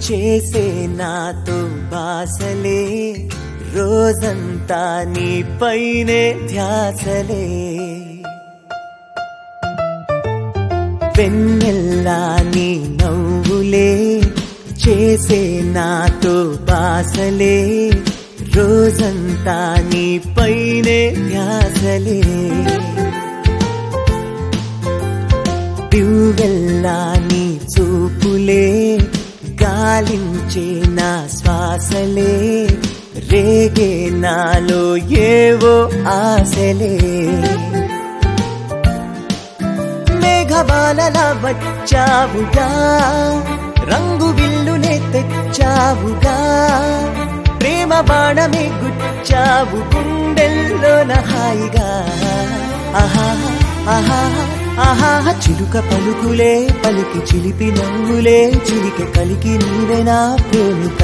చేసే నాతో బాసలే రోజంతా నీ పైనే ధ్యాసలే వెన్నెల్లా నీ నవ్వులే చేసే నాతో బాసలే రోజంతా నీ పైనే ధ్యాసలే దివ్వెల్లా నీ చూపులే గాలించే నా శ్వాసలే రేగే నాలో ఏవో ఆశలే మేఘమాలలా వచ్చావుగా రంగు విల్లునే తెచ్చావుగా ప్రేమ బాణమే గుచ్చావు గుండెల్లోన హాయిగా ఆహా ఆహా ఆహా చిలుక పలుకులే పలికి చిలిపి నవ్వులే చిలిక కలికి నీవే నా ప్రేమిక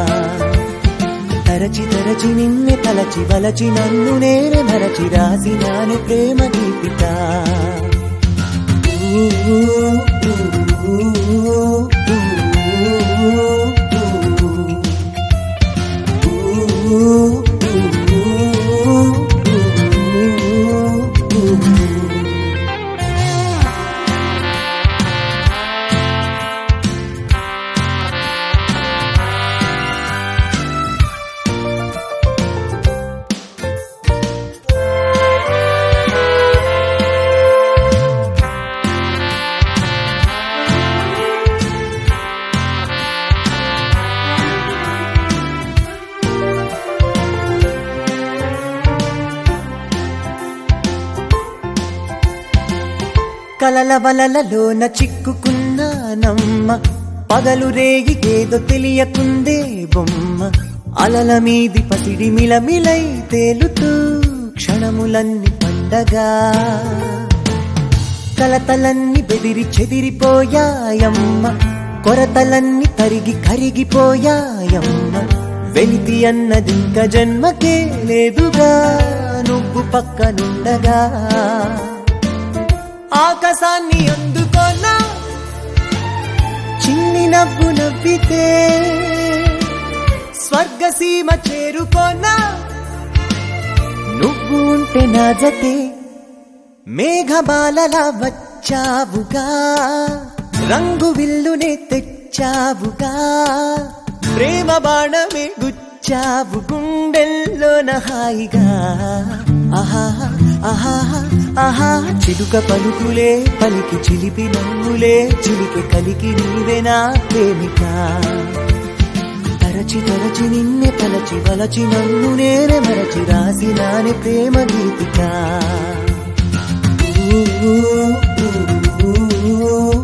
తరచి తరచి నిన్నే తలచి వలచి నన్ను నేనే మరచి రాసి నానే ప్రేమ దీపిక కలల వలలలోన చిక్కుకున్నానమ్మ పగలు రేగి ఏదో తెలియకుందే బొమ్మ అలల మీది పసిడి మిలమిలై తేలుతూ క్షణములన్నీ పండగా కలతలన్నీ బెదిరి చెదిరిపోయాయమ్మ కొరతలన్నీ తరిగి కరిగిపోయాయమ్మ వెలితి అన్నదింక జన్మకే లేదుగా నువ్వు పక్కనుండగా ఆకాశాన్ని అందుకోనా చిన్ని నవ్వు నవ్వితే స్వర్గసీమ చేరుకోనా నువ్వు ఉంటే నా జతే మేఘమాలలా వచ్చావుగా రంగు విల్లునే తెచ్చావుగా ప్రేమ బాణమే గుచ్చావు గుండెల్లోన హాయిగా ఆహా ఆహా ఆహా చిలుక పలుకులే పలికి చిలిపి నవ్వులే చిలికి కలికి నీవే నా ప్రేమిక తరచి తరచి నిన్నే తలచి వలచి నన్ను నేనే మరచి రాసి నాని ప్రేమ గీతిక ఊ, ఊ, ఊ, ఊ, ఊ.